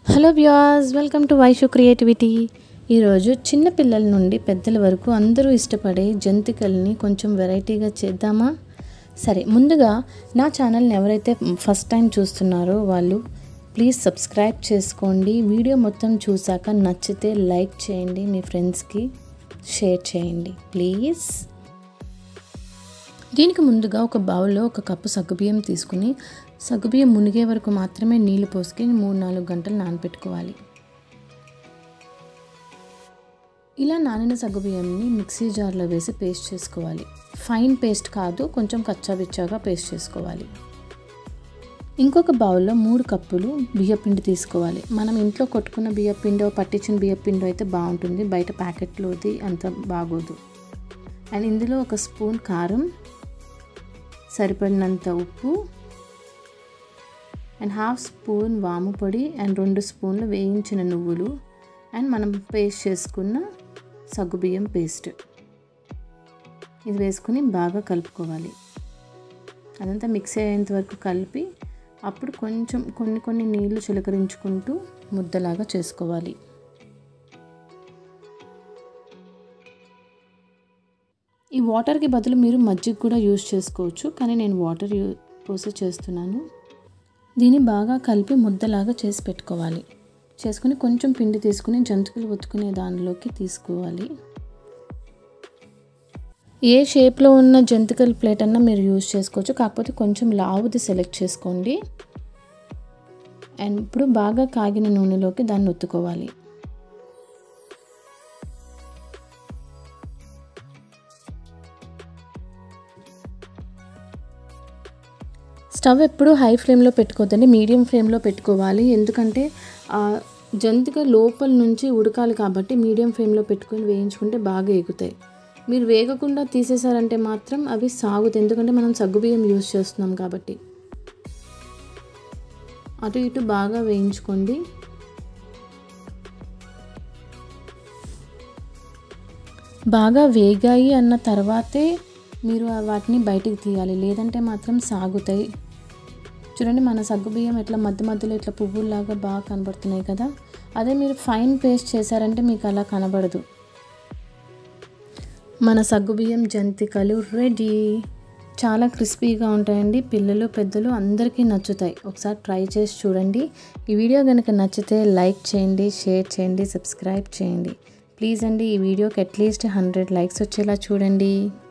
hello viewers welcome to Vaishu creativity ఈరోజు చిన్న పిల్లల నుండి పెద్దల వరకు అందరూ ఇష్టపడే జంతికల్ని కొంచెం వెరైటీగా చేద్దామా సరే ముందుగా నా ఛానల్ని ఎవరైతే ఫస్ట్ టైం చూస్తున్నారో వాళ్ళు ప్లీజ్ సబ్స్క్రైబ్ చేసుకోండి వీడియో మొత్తం చూసాక నచ్చితే లైక్ చేయండి మీ ఫ్రెండ్స్కి షేర్ చేయండి ప్లీజ్ దీనికి ముందుగా ఒక బౌల్లో ఒక కప్పు సగ్గుబియ్యం తీసుకుని సగ్గుబియ్యం మునిగే వరకు మాత్రమే నీళ్లు పోసుకొని మూడు నాలుగు గంటలు నానబెట్టుకోవాలి ఇలా నానిన సగ్గుబియ్యంని మిక్సీ జార్లో వేసి పేస్ట్ చేసుకోవాలి ఫైన్ పేస్ట్ కాదు కొంచెం కచ్చాబిచ్చాగా పేస్ట్ చేసుకోవాలి ఇంకొక బౌల్లో మూడు కప్పులు బియ్యపిండి తీసుకోవాలి మనం ఇంట్లో కొట్టుకున్న బియ్యపిండో పట్టించిన బియ్యపిండో అయితే బాగుంటుంది బయట ప్యాకెట్లోది అంత బాగోదు అండ్ ఇందులో ఒక స్పూన్ కారం సరిపడినంత ఉప్పు అండ్ హాఫ్ స్పూన్ వాము పొడి అండ్ రెండు స్పూన్లు వేయించిన నువ్వులు అండ్ మనం పేస్ట్ చేసుకున్న సగ్గుబియ్యం పేస్ట్ ఇది వేసుకుని బాగా కలుపుకోవాలి అదంతా మిక్స్ అయ్యేంత వరకు కలిపి అప్పుడు కొంచెం కొన్ని కొన్ని నీళ్లు చిలకరించుకుంటూ ముద్దలాగా చేసుకోవాలి ఈ వాటర్కి బదులు మీరు మజ్జిగ కూడా యూజ్ చేసుకోవచ్చు కానీ నేను వాటర్ యూ పోసి చేస్తున్నాను దీన్ని బాగా కలిపి ముద్దలాగా చేసి పెట్టుకోవాలి చేసుకుని కొంచెం పిండి తీసుకుని జంతువులు ఒత్తుకునే దానిలోకి తీసుకోవాలి ఏ షేప్లో ఉన్న జంతికల ప్లేట్ అన్నా మీరు యూజ్ చేసుకోవచ్చు కాకపోతే కొంచెం లావుది సెలెక్ట్ చేసుకోండి అండ్ ఇప్పుడు బాగా కాగిన నూనెలోకి దాన్ని ఒత్తుకోవాలి స్టవ్ ఎప్పుడు హై ఫ్లేమ్లో పెట్టుకోవద్దండి మీడియం ఫ్లేమ్లో పెట్టుకోవాలి ఎందుకంటే జంతిక లోపల నుంచి ఉడకాలి కాబట్టి మీడియం ఫ్లేమ్లో పెట్టుకొని వేయించుకుంటే బాగా ఎగుతాయి మీరు వేగకుండా తీసేసారంటే మాత్రం అవి సాగుతాయి ఎందుకంటే మనం సగ్గుబియ్యం యూజ్ చేస్తున్నాం కాబట్టి అటు ఇటు బాగా వేయించుకోండి బాగా వేగాయి అన్న తర్వాతే మీరు వాటిని బయటికి తీయాలి లేదంటే మాత్రం సాగుతాయి చూడండి మన సగ్గుబియ్యం ఇట్లా మధ్య మధ్యలో ఇట్లా పువ్వుల్లాగా బాగా కనబడుతున్నాయి కదా అదే మీరు ఫైన్ పేస్ట్ చేశారంటే మీకు అలా కనబడదు మన సగ్గుబియ్యం జంతికలు రెడీ చాలా క్రిస్పీగా ఉంటాయండి పిల్లలు పెద్దలు అందరికీ నచ్చుతాయి ఒకసారి ట్రై చేసి చూడండి ఈ వీడియో కనుక నచ్చితే లైక్ చేయండి షేర్ చేయండి సబ్స్క్రైబ్ చేయండి ప్లీజ్ అండి ఈ వీడియోకి అట్లీస్ట్ హండ్రెడ్ లైక్స్ వచ్చేలా చూడండి